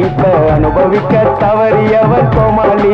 லைஃப அனுபவிக்க தவறியவன் கோமாளி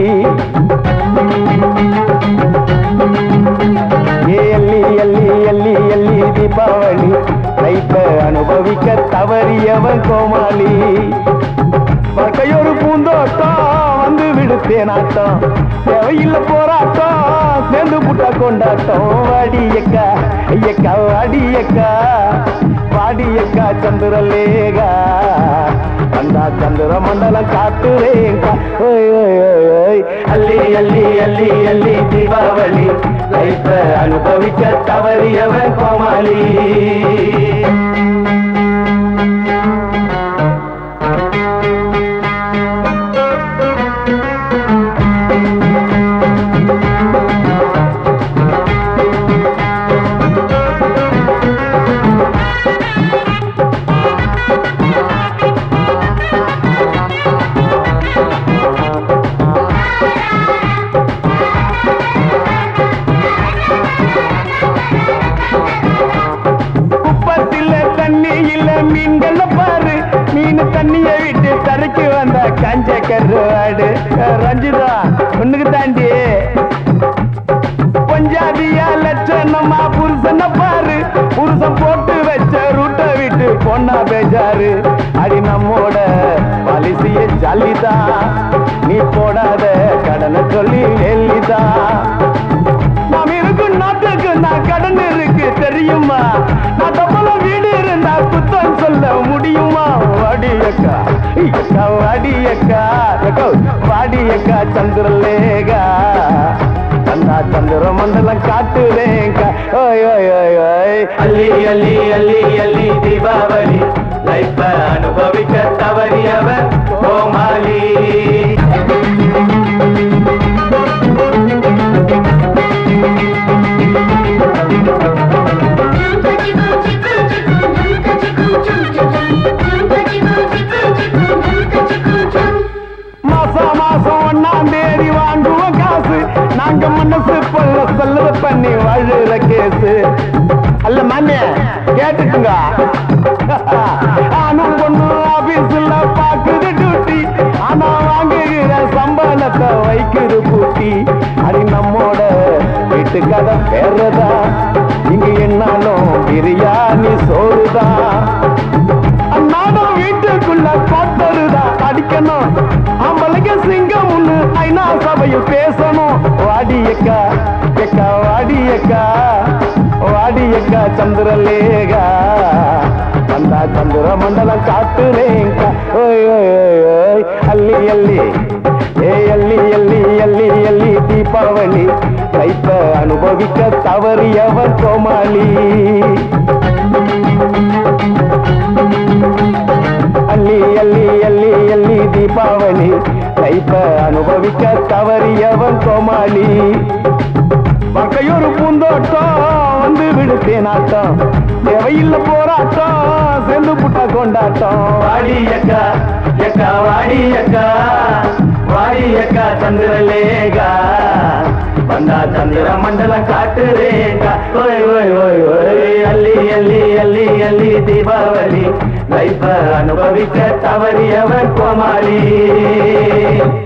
ஏ எல்லி எல்லி எல்லி எல்லி தீபாவளி லைஃப அனுபவிக்க தவறியவன் கோமாளி வாழ்க்கையொரு பூந்தோட்டம் வந்து விடுத்தேனாட்டம் தேவையில்ல போராட்டம் சேர்ந்து புட்டா கொண்டாட்டம் வாடியக்கா ஐயக்கா வாடியக்கா வாடியக்கா சந்திரலேகா வந்தா சந்திர மண்டலம் காத்துறேங்கா ஓய் ஓய் ஓய் ஓய் அள்ளி அள்ளி அள்ளி அள்ளி தீபாவளி லைஃப அனுபவிக்க தவறியவன் கோமாளி குப்பத்தில தண்ணி இல்ல மீன்கள பாரு மீன் தண்ணிய விட்டு தரைக்கு வந்த கஞ்ச கருவாடு ரஞ்சிதா ஒண்ணுக்கு தாண்டி பஞ்சாதியா லட்சணமா புருஷனை பாரு புருஷன் போட்டு வச்ச ரூட்டை விட்டு பொண்ணா பேஜாரு அடி நம்மோட பாலிசிய ஜல்லிதான் நீ போடாத கடனை சொல்லி எல்லிதான் நாம் இருக்கும் நாட்டுக்கு நான் கடன் இருக்கு தெரியுமா நான் டப்பல வீடு இருந்தா குத்தம் சொல்ல முடியுமா வாடியக்கா ஐயக்கா வாடியக்கா எக்கோ, வாடியக்கா சந்திரலேகா சந்தா சந்திர மண்டலம் காட்டுவேங்கா ஓய் ஓய் ஓய் ஓய் அள்ளி அள்ளி அள்ளி அள்ளி தீபாவளி லைஃப அனுபவிக்க தவறியவர் கோமாளி மாசம் மாசம் ஒன்னாம் தேதி வாங்குவோம் காசு நாங்க மனசு பொல்ல சொல்லுற பண்ணி வாழுற கேசு அல்ல மாமிய கேட்டுக்குங்க ஆனும் பொண்ணு ஆபீஸ்ல பாக்குது டியூட்டி ஆனா வாங்குகிற சம்பளத்தை வைக்குது பூட்டி அது நம்மோட வீட்டு கதை பேரதா இங்க என்னாலும் பிரியாணி சோறுதான் அந்நாடும் வீட்டுக்குள்ள கோத்தருதா அடிக்கணும் ஆம்பளைங்க சிங்கம் ஒண்ணு ஐநா சபையில் பேசணும் வாடியக்கா எக்கா வாடியக்கா வாடியக்கா சந்திரலேகா வந்தா சந்திர மண்டலம் காட்டுறேங்கா ஓய் ஓய் ஓய் ஓய் அள்ளி அள்ளி ஏ அள்ளி அள்ளி அள்ளி அள்ளி தீபாவளி லைஃப அனுபவிக்க தவறியவர் கோமாளி அள்ளி அள்ளி அள்ளி அள்ளி தீபாவளி லைஃப அனுபவிக்க தவறியவன் கோமாளி வாழ்க்கையொரு பூந்தோட்டம் வந்து விடுத்தேனாட்டம் தேவையில்ல போராட்டம் சேர்ந்து புட்டா கொண்டாட்டம் வாடி அக்கா எக்கா வாடி அக்கா வாடி அக்கா சந்திரலேகா வந்தா சந்திர மண்டலம் காட்டுறேங்கா ஓய் ஓய் ஓய் ஓய் அள்ளி அள்ளி அள்ளி அள்ளி தீபாவளி லைஃப அனுபவிக்க தவறியவன் கோமாளி